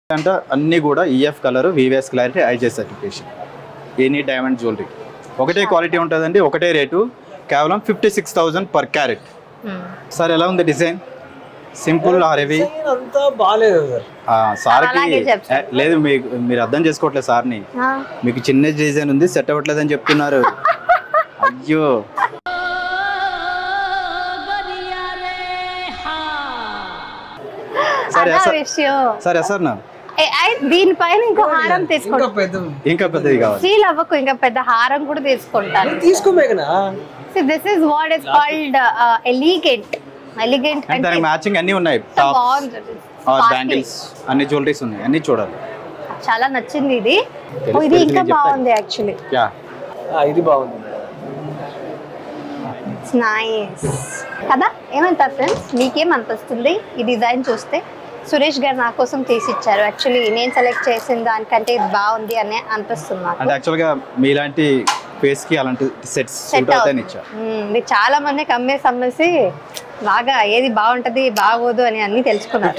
అంటే అన్నీ కూడా EF colour VVS clarity IJ certification any diamond jewellery ఒకటే క్వాలిటీ ఉంటుందండి ఒకటే రేటు కేవలం fifty six thousand per carat sir ఎలా ఉంది design simple or heavy design అంతా బాగాలేదు సార్ సార్కి అలాగే చెప్తారు. ఏ, లేదు మీకు మీరు అర్థం చేసుకోవట్లేదు సార్ని మీకు చిన్న డిజైన్ ఉంది సెట్ అవ్వట్లేదని చెప్తున్నారు అయ్యో సరే అదా సార్ విషయం సరే సార్ నా ఏ, ఐ- దీనిపైన ఇంకో హారం ఇంకా తీసుకోండి పెద్ద ఇంకా పెద్దది కావాలి ఫీల్ అవ్వకు ఇంకా పెద్ద హారం కూడా తీసుకుంటాను తీసుకోమేకనా this is what is called elegant elegant and అంటే దానికి మ్యాచింగ్ అన్ని ఉన్నాయి టాప్స్ బాగుంటుంది ఆర్ Sparkly. బ్యాంగిల్స్ అన్ని జ్యువెలరీస్ ఉన్నాయి అన్ని చూడాలి చాలా నచ్చింది ఇది తెలుసు, ఓ, ఇది తెలుసు, ఇంకా నేను చెప్తాను. బాగుంది యాక్చువల్లీ యా ఇది బాగుంది ఇట్స్ నైస్ కదా ఏమంటారు ఫ్రెండ్స్ మీకేం అనిపిస్తుంది ఈ డిజైన్ చూస్తే సురేష్ గారు నా కోసం తీసి ఇచ్చారు యాక్చువల్లీ నేను సెలెక్ట్ చేసిన దానికంటే ఇది బాగుంది అని అనిపిస్తుంది నాకు అంటే యాక్చువల్గా మీలాంటి ఫేస్ కి అలాంటి సెట్స్ సెట్ సూట్ అవుతాయని ఇచ్చా అవుతుంది చాలా మందికి అమ్మేసి అమ్మేసి బాగా ఏది బాగుంటది బాగోదు అని అన్ని తెలుసుకున్నారు